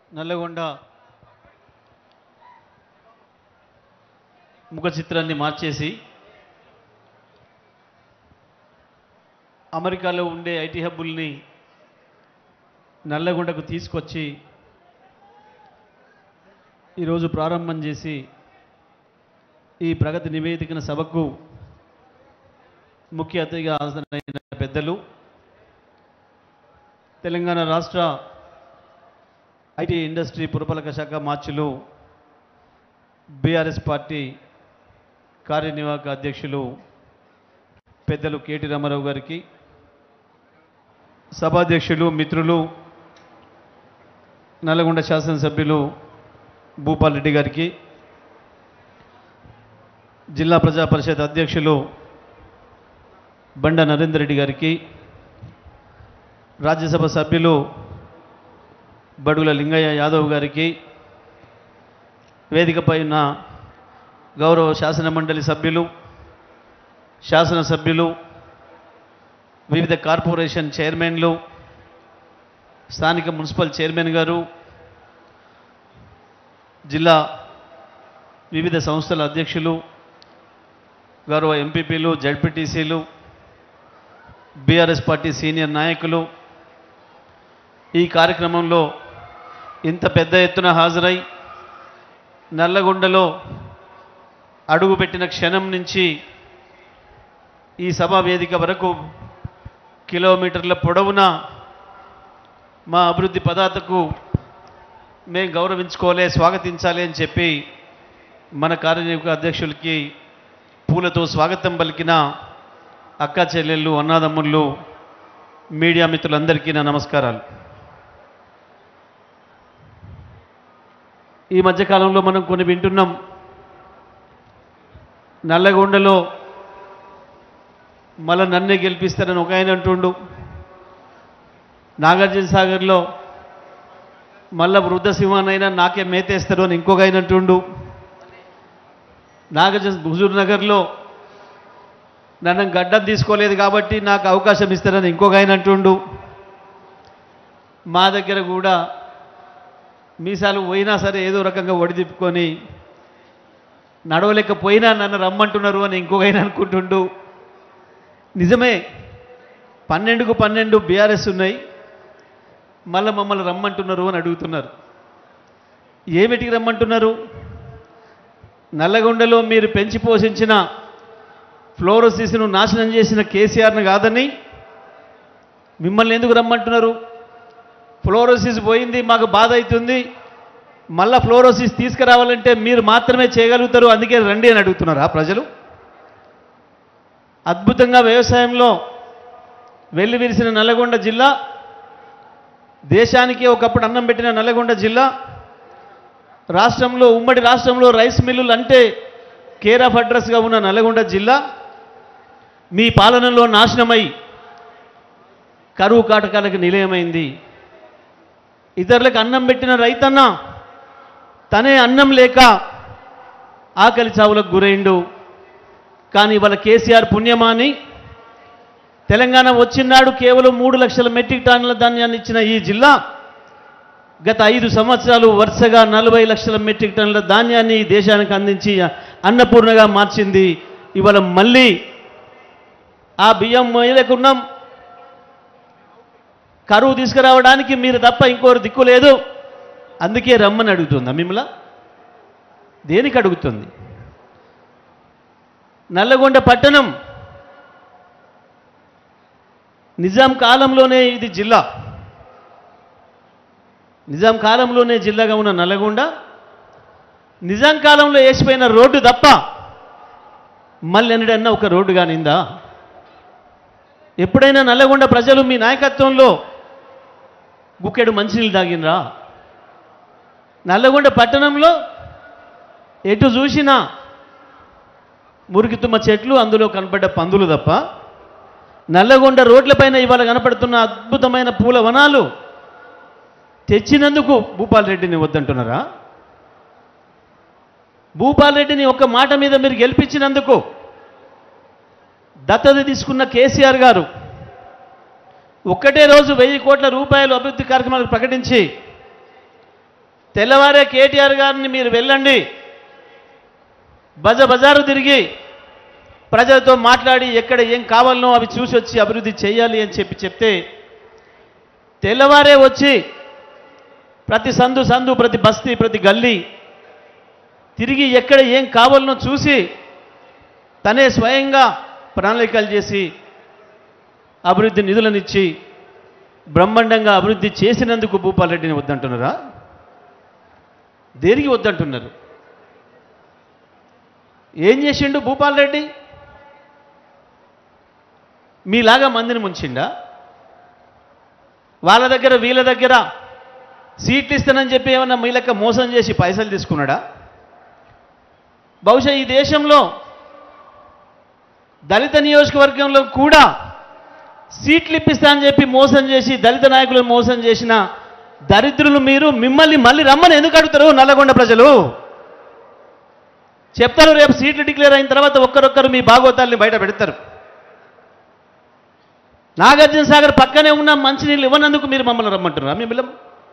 నల్లగొండ ముఖ చిత్రాన్ని మార్చేసి అమెరికాలో ఉండే ఐటీ హబ్బుల్ని నల్లగొండకు తీసుకొచ్చి ఈరోజు ప్రారంభం చేసి ఈ ప్రగతి నివేదికన సభకు ముఖ్య అతిథిగా హాజరైన పెద్దలు తెలంగాణ రాష్ట్ర ఐటీ ఇండస్ట్రీ పురపాలక శాఖ మార్చులు బీఆర్ఎస్ పార్టీ కార్యనిర్వాహక అధ్యక్షులు పెద్దలు కేటీ రామారావు గారికి సభాధ్యక్షులు మిత్రులు నల్గొండ శాసనసభ్యులు భూపాల్ రెడ్డి గారికి జిల్లా ప్రజా పరిషత్ అధ్యక్షులు బండ నరేందర్ రెడ్డి గారికి రాజ్యసభ సభ్యులు బడుగుల లింగయ్య యాదవ్ గారికి వేదికపై ఉన్న గౌరవ శాసన మండలి సభ్యులు శాసనసభ్యులు వివిధ కార్పొరేషన్ చైర్మన్లు స్థానిక మున్సిపల్ చైర్మన్ గారు జిల్లా వివిధ సంస్థల అధ్యక్షులు గౌరవ ఎంపీపీలు జడ్పీటీసీలు బీఆర్ఎస్ పార్టీ సీనియర్ నాయకులు ఈ కార్యక్రమంలో ఇంత పెద్ద ఎత్తున హాజరై నల్లగొండలో అడుగుపెట్టిన క్షణం నుంచి ఈ సభా వేదిక వరకు కిలోమీటర్ల పొడవున మా అభివృద్ధి పదార్థకు మేము గౌరవించుకోలే స్వాగతించాలి అని చెప్పి మన కార్యనిర్వాహక అధ్యక్షులకి పూలతో స్వాగతం పలికిన అక్క చెల్లెళ్ళు అన్నాదమ్ముళ్ళు మీడియా మిత్రులందరికీ నా నమస్కారాలు ఈ మధ్యకాలంలో మనం కొన్ని వింటున్నాం నల్లగొండలో మళ్ళా నన్నే గెలిపిస్తారని ఒక ఆయన అంటుండు నాగార్జున సాగర్లో మళ్ళా వృద్ధ సింహానైనా నాకే మేతేస్తారు అని ఇంకొక ఆయన అంటుండు నాగార్జున హుజూర్ నగర్లో నన్ను గడ్డం తీసుకోలేదు కాబట్టి నాకు అవకాశం ఇస్తారని ఇంకొక ఆయన అంటుండు మా దగ్గర కూడా మీసాలు పోయినా సరే ఏదో రకంగా ఒడిదిప్పుకొని నడవలేకపోయినా నన్ను రమ్మంటున్నారు అని ఇంకొక ఆయన అనుకుంటుండు నిజమే పన్నెండుకు పన్నెండు బీఆర్ఎస్ ఉన్నాయి మళ్ళీ మమ్మల్ని రమ్మంటున్నారు అని అడుగుతున్నారు ఏమిటికి రమ్మంటున్నారు నల్లగొండలో మీరు పెంచి పోషించిన ఫ్లోరోసిస్ను నాశనం చేసిన కేసీఆర్ను కాదని మిమ్మల్ని ఎందుకు రమ్మంటున్నారు ఫ్లోరోసిస్ పోయింది మాకు బాధ అవుతుంది మళ్ళా ఫ్లోరోసిస్ తీసుకురావాలంటే మీరు మాత్రమే చేయగలుగుతారు అందుకే రండి అని అడుగుతున్నారా ప్రజలు అద్భుతంగా వ్యవసాయంలో వెళ్ళి విరిసిన నల్లగొండ జిల్లా దేశానికి ఒకప్పుడు అన్నం పెట్టిన నల్లగొండ జిల్లా రాష్ట్రంలో ఉమ్మడి రాష్ట్రంలో రైస్ మిల్లులు అంటే కేర్ ఆఫ్ అడ్రస్గా ఉన్న నల్లగొండ జిల్లా మీ పాలనలో నాశనమై కరువు కాటకాలకు నిలయమైంది ఇతరులకు అన్నం పెట్టిన రైతన్న తనే అన్నం లేక ఆకలి చావులకు గురైండు కానీ ఇవాళ కేసీఆర్ పుణ్యమాని తెలంగాణ వచ్చినాడు కేవలం మూడు లక్షల మెట్రిక్ టన్నుల ధాన్యాన్ని ఇచ్చిన ఈ జిల్లా గత ఐదు సంవత్సరాలు వరుసగా నలభై లక్షల మెట్రిక్ టన్నుల ధాన్యాన్ని ఈ దేశానికి అందించి అన్నపూర్ణగా మార్చింది ఇవాళ మళ్ళీ ఆ బియ్యం మొయ్యలేకున్నాం కరువు తీసుకురావడానికి మీరు తప్ప ఇంకోరు దిక్కు లేదు అందుకే రమ్మని అడుగుతుందా మిమ్మల్ని దేనికి అడుగుతుంది నల్లగొండ పట్టణం నిజాం కాలంలోనే ఇది జిల్లా నిజాం కాలంలోనే జిల్లాగా ఉన్న నల్లగొండ నిజాం కాలంలో వేసిపోయిన రోడ్డు తప్ప మళ్ళీ ఎన్నడన్నా ఒక రోడ్డు కానిందా ఎప్పుడైనా నల్లగొండ ప్రజలు మీ నాయకత్వంలో గుక్కెడు మంచినీళ్ళు తాగినరా నల్లగొండ పట్టణంలో ఎటు చూసినా మురికితుమ్మ చెట్లు అందులో కనపడ్డ పందులు తప్ప నల్లగొండ రోడ్లపైన ఇవాళ కనపడుతున్న అద్భుతమైన పూల వనాలు తెచ్చినందుకు భూపాల్ రెడ్డిని వద్దంటున్నారా భూపాల్ రెడ్డిని ఒక్క మాట మీద మీరు గెలిపించినందుకు దత్తత తీసుకున్న కేసీఆర్ గారు ఒక్కటే రోజు వెయ్యి కోట్ల రూపాయలు అభివృద్ధి కార్యక్రమాలు ప్రకటించి తెల్లవారే కేటీఆర్ గారిని మీరు వెళ్ళండి బజ బజారు తిరిగి ప్రజలతో మాట్లాడి ఎక్కడ ఏం కావాలనో అవి చూసి వచ్చి అభివృద్ధి చేయాలి అని చెప్పి చెప్తే తెల్లవారే వచ్చి ప్రతి సందు సందు ప్రతి బస్తీ ప్రతి గల్లీ తిరిగి ఎక్కడ ఏం కావాలనో చూసి తనే స్వయంగా ప్రణాళికలు చేసి అభివృద్ధి నిధులనిచ్చి బ్రహ్మాండంగా అభివృద్ధి చేసినందుకు భూపాల్ రెడ్డిని వద్దంటున్నారా దేనికి వద్దంటున్నారు ఏం చేసిండు భూపాల్ రెడ్డి మీలాగా మందిని ముంచిండా వాళ్ళ దగ్గర వీళ్ళ దగ్గర సీట్లు ఇస్తానని చెప్పి ఏమన్నా మీ లెక్క మోసం చేసి పైసలు తీసుకున్నాడా బహుశా ఈ దేశంలో దళిత నియోజకవర్గంలో కూడా సీట్లు ఇప్పిస్తానని చెప్పి మోసం చేసి దళిత నాయకులను మోసం చేసిన దరిద్రులు మీరు మిమ్మల్ని మళ్ళీ రమ్మని ఎందుకు అడుగుతారు నల్లగొండ ప్రజలు చెప్తారు రేపు సీట్లు డిక్లేర్ అయిన తర్వాత ఒక్కరొక్కరు మీ భాగవతాల్ని బయట పెడతారు నాగార్జున సాగర్ పక్కనే ఉన్న మంచినీళ్ళు ఇవ్వనందుకు మీరు మమ్మల్ని రమ్మంటున్నారా మీ బిల్లం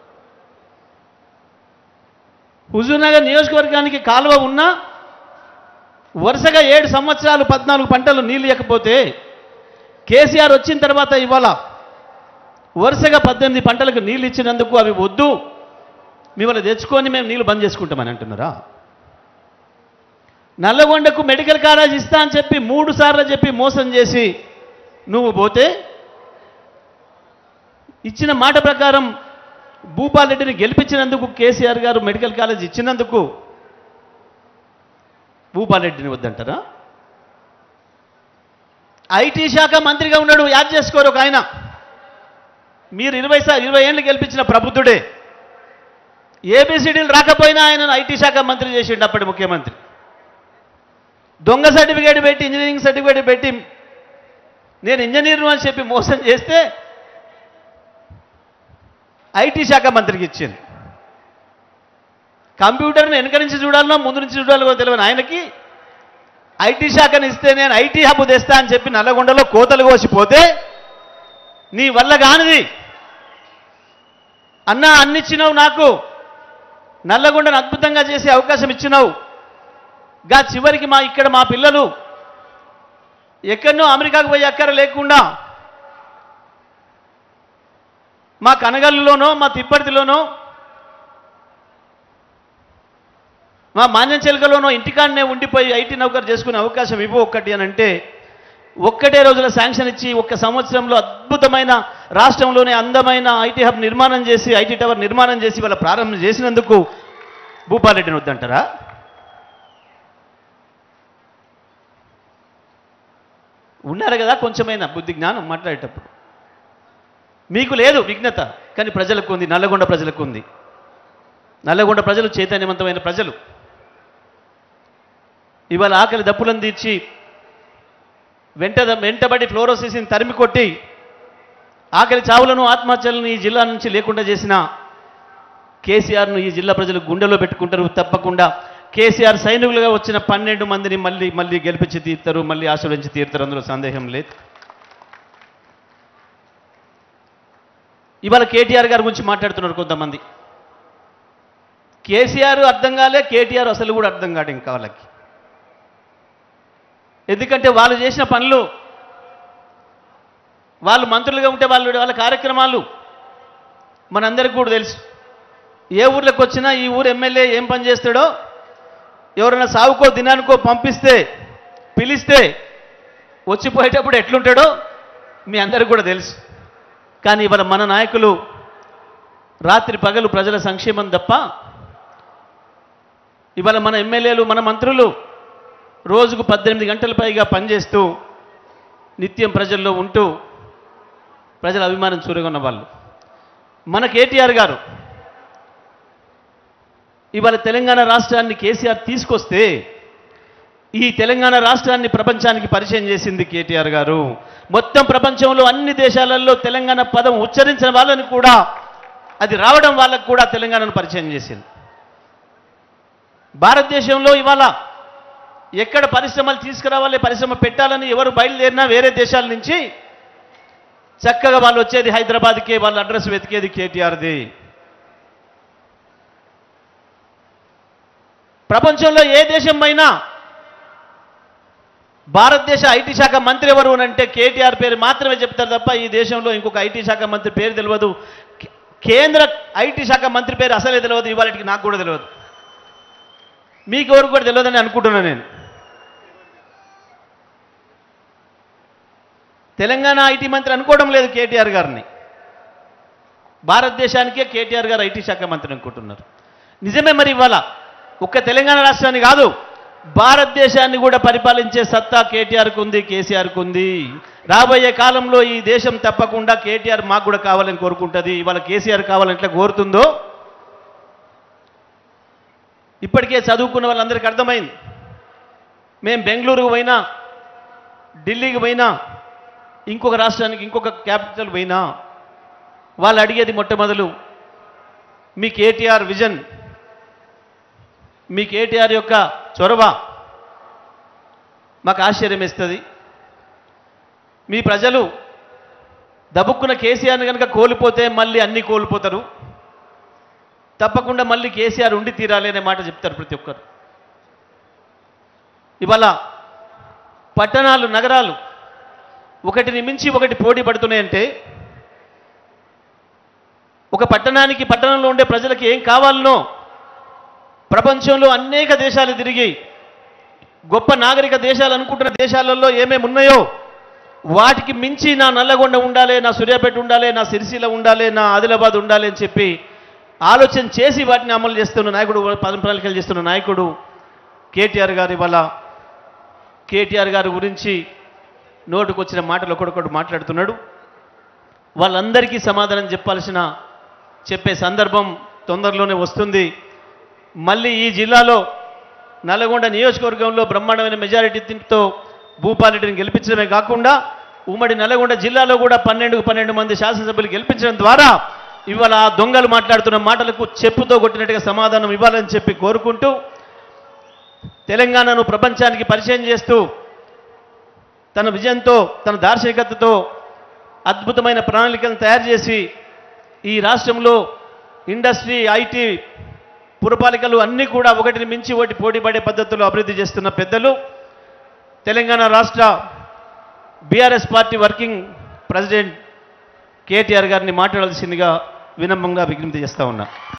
హుజూర్నగర్ నియోజకవర్గానికి కాలువ ఉన్నా వరుసగా ఏడు సంవత్సరాలు పద్నాలుగు పంటలు నీళ్ళు ఇవ్వకపోతే కేసీఆర్ వచ్చిన తర్వాత ఇవాళ వరుసగా పద్దెనిమిది పంటలకు నీళ్ళు ఇచ్చినందుకు అవి వద్దు మిమ్మల్ని తెచ్చుకొని మేము నీళ్ళు బంద్ చేసుకుంటామని అంటున్నారా నల్లగొండకు మెడికల్ కాలేజ్ ఇస్తా అని చెప్పి మూడు సార్లు చెప్పి మోసం చేసి నువ్వు పోతే ఇచ్చిన మాట ప్రకారం భూపాల్ రెడ్డిని గెలిపించినందుకు కేసీఆర్ గారు మెడికల్ కాలేజ్ ఇచ్చినందుకు భూపాల్ రెడ్డిని వద్దంటారా ఐటీ శాఖ మంత్రిగా ఉన్నాడు యాద్ చేసుకోరు ఒక ఆయన మీరు ఇరవై సా ఇరవై ఏళ్ళు గెలిపించిన ప్రబుద్ధుడే ఏబిసిడీలు రాకపోయినా ఆయన ఐటీ శాఖ మంత్రి చేసిండు అప్పటి ముఖ్యమంత్రి దొంగ సర్టిఫికేట్ పెట్టి ఇంజనీరింగ్ సర్టిఫికేట్ పెట్టి నేను ఇంజనీర్ను అని చెప్పి మోసం చేస్తే ఐటీ శాఖ మంత్రికి ఇచ్చింది కంప్యూటర్ని వెనక నుంచి చూడాలనో ముందు నుంచి చూడాలో తెలియని ఆయనకి ఐటీ శాఖని ఇస్తే నేను ఐటీ హబ్ తెస్తా అని చెప్పి నల్లగొండలో కోతలు కోసిపోతే నీ వల్ల కానిది అన్నా అన్నిచ్చినావు నాకు నల్లగొండను అద్భుతంగా చేసే అవకాశం ఇచ్చినావు గా చివరికి మా ఇక్కడ మా పిల్లలు ఎక్కడనో అమెరికాకు పోయి అక్కర లేకుండా మా కనగల్లులోనో మా తిప్పర్తిలోనో మా మాన్యం చిలకలోనో ఇంటికాడనే ఉండిపోయి ఐటీ నౌకరు చేసుకునే అవకాశం ఇవ్వు ఒక్కటి అని అంటే ఒక్కటే రోజుల శాంక్షన్ ఇచ్చి ఒక్క సంవత్సరంలో అద్భుతమైన రాష్ట్రంలోనే అందమైన ఐటీ హబ్ నిర్మాణం చేసి ఐటీ టవర్ నిర్మాణం చేసి వాళ్ళ ప్రారంభం చేసినందుకు భూపాలరెడ్డిని వద్దంటారా ఉన్నారు కదా కొంచెమైనా బుద్ధి జ్ఞానం మాట్లాడేటప్పుడు మీకు లేదు విఘ్నత కానీ ప్రజలకు ఉంది నల్లగొండ ప్రజలకు ఉంది నల్లగొండ ప్రజలు చైతన్యవంతమైన ప్రజలు ఇవాళ ఆకలి దప్పులను తీర్చి వెంట వెంటబడి ఫ్లోరోసిస్ని తరిమి కొట్టి ఆకలి చావులను ఆత్మహత్యలను ఈ జిల్లా నుంచి లేకుండా చేసిన కేసీఆర్ను ఈ జిల్లా ప్రజలు గుండెలో పెట్టుకుంటారు తప్పకుండా కేసీఆర్ సైనికులుగా వచ్చిన పన్నెండు మందిని మళ్ళీ మళ్ళీ గెలిపించి తీరుతారు మళ్ళీ ఆశీర్వదించి తీరుతారు అందులో సందేహం లేదు ఇవాళ కేటీఆర్ గారి గురించి మాట్లాడుతున్నారు కొంతమంది కేసీఆర్ అర్థం కాలే కేటీఆర్ అసలు కూడా అర్థం కాడు ఇంకా వాళ్ళకి ఎందుకంటే వాళ్ళు చేసిన పనులు వాళ్ళు మంత్రులుగా ఉంటే వాళ్ళు వాళ్ళ కార్యక్రమాలు మనందరికీ కూడా తెలుసు ఏ ఊర్లోకి వచ్చినా ఈ ఊరు ఎమ్మెల్యే ఏం పని చేస్తాడో ఎవరైనా సావుకో దినానికో పంపిస్తే పిలిస్తే వచ్చిపోయేటప్పుడు ఎట్లుంటాడో మీ అందరికీ కూడా తెలుసు కానీ ఇవాళ మన నాయకులు రాత్రి పగలు ప్రజల సంక్షేమం తప్ప ఇవాళ మన ఎమ్మెల్యేలు మన మంత్రులు రోజుకు పద్దెనిమిది గంటల పైగా పనిచేస్తూ నిత్యం ప్రజల్లో ఉంటూ ప్రజల అభిమానం చూరగొన్న వాళ్ళు మన కేటీఆర్ గారు ఇవాళ తెలంగాణ రాష్ట్రాన్ని కేసీఆర్ తీసుకొస్తే ఈ తెలంగాణ రాష్ట్రాన్ని ప్రపంచానికి పరిచయం చేసింది కేటీఆర్ గారు మొత్తం ప్రపంచంలో అన్ని దేశాలలో తెలంగాణ పదం ఉచ్చరించిన వాళ్ళని కూడా అది రావడం వాళ్ళకు కూడా తెలంగాణను పరిచయం చేసింది భారతదేశంలో ఇవాళ ఎక్కడ పరిశ్రమలు తీసుకురావాలి పరిశ్రమ పెట్టాలని ఎవరు బయలుదేరినా వేరే దేశాల నుంచి చక్కగా వాళ్ళు వచ్చేది హైదరాబాద్కే వాళ్ళ అడ్రస్ వెతికేది కేటీఆర్ది ప్రపంచంలో ఏ దేశం అయినా భారతదేశ ఐటీ శాఖ మంత్రి ఎవరు అని అంటే కేటీఆర్ పేరు మాత్రమే చెప్తారు తప్ప ఈ దేశంలో ఇంకొక ఐటీ శాఖ మంత్రి పేరు తెలియదు కే- కేంద్ర ఐటీ శాఖ మంత్రి పేరు అసలే తెలియదు ఇవాళకి నాకు కూడా తెలియదు మీకు ఎవరికి కూడా తెలియదని అనుకుంటున్నాను నేను తెలంగాణ ఐటీ మంత్రి అనుకోవడం లేదు కేటీఆర్ గారిని భారతదేశానికే కేటీఆర్ గారు ఐటీ శాఖ మంత్రి అనుకుంటున్నారు నిజమే మరి ఇవాళ ఒక్క తెలంగాణ రాష్ట్రాన్ని కాదు భారతదేశాన్ని కూడా పరిపాలించే సత్తా కేటీఆర్కు ఉంది కేసీఆర్కు ఉంది రాబోయే కాలంలో ఈ దేశం తప్పకుండా కేటీఆర్ మాకు కూడా కావాలని కోరుకుంటుంది ఇవాళ కేసీఆర్ కావాలని ఎట్లా కోరుతుందో ఇప్పటికే చదువుకున్న వాళ్ళందరికీ అర్థమైంది మేము బెంగళూరుకు పోయినా ఢిల్లీకి పోయినా ఇంకొక రాష్ట్రానికి ఇంకొక క్యాపిటల్ పోయినా వాళ్ళు అడిగేది మొట్టమొదలు మీ కేటీఆర్ విజన్ మీ కేటీఆర్ యొక్క చొరవ మాకు ఆశ్చర్యం ఇస్తుంది మీ ప్రజలు దబుక్కున కేసీఆర్ని కనుక కోల్పోతే మళ్ళీ అన్నీ కోల్పోతారు తప్పకుండా మళ్ళీ కేసీఆర్ ఉండి తీరాలి అనే మాట చెప్తారు ప్రతి ఒక్కరు ఇవాళ పట్టణాలు నగరాలు ఒకటిని మించి ఒకటి పోటీ పడుతున్నాయంటే ఒక పట్టణానికి పట్టణంలో ఉండే ప్రజలకి ఏం కావాలనో ప్రపంచంలో అనేక దేశాలు తిరిగి గొప్ప నాగరిక దేశాలు అనుకుంటున్న దేశాలలో ఏమేమి ఉన్నాయో వాటికి మించి నా నల్లగొండ ఉండాలి నా సూర్యాపేట ఉండాలి నా సిరిసిల్ల ఉండాలి నా ఆదిలాబాద్ ఉండాలి అని చెప్పి ఆలోచన చేసి వాటిని అమలు చేస్తున్న నాయకుడు పదం ప్రణాళికలు చేస్తున్న నాయకుడు కేటీఆర్ గారు ఇవాళ కేటీఆర్ గారి గురించి నోటుకొచ్చిన మాటలు ఒకడొకడు మాట్లాడుతున్నాడు వాళ్ళందరికీ సమాధానం చెప్పాల్సిన చెప్పే సందర్భం తొందరలోనే వస్తుంది మళ్ళీ ఈ జిల్లాలో నల్గొండ నియోజకవర్గంలో బ్రహ్మాండమైన మెజారిటీతో భూపాలరెడ్డిని గెలిపించడమే కాకుండా ఉమ్మడి నల్గొండ జిల్లాలో కూడా పన్నెండుకు పన్నెండు మంది శాసనసభ్యులు గెలిపించడం ద్వారా ఇవాళ ఆ దొంగలు మాట్లాడుతున్న మాటలకు చెప్పుతో కొట్టినట్టుగా సమాధానం ఇవ్వాలని చెప్పి కోరుకుంటూ తెలంగాణను ప్రపంచానికి పరిచయం చేస్తూ తన విజయంతో తన దార్శనికతతో అద్భుతమైన ప్రణాళికలను తయారు చేసి ఈ రాష్ట్రంలో ఇండస్ట్రీ ఐటీ పురపాలికలు అన్నీ కూడా ఒకటిని మించి ఒకటి పోటీపడే పద్ధతుల్లో అభివృద్ధి చేస్తున్న పెద్దలు తెలంగాణ రాష్ట్ర BRS party working president KTR గారిని మాట్లాడాల్సిందిగా వినమ్రంగా విజ్ఞప్తి చేస్తా ఉన్నా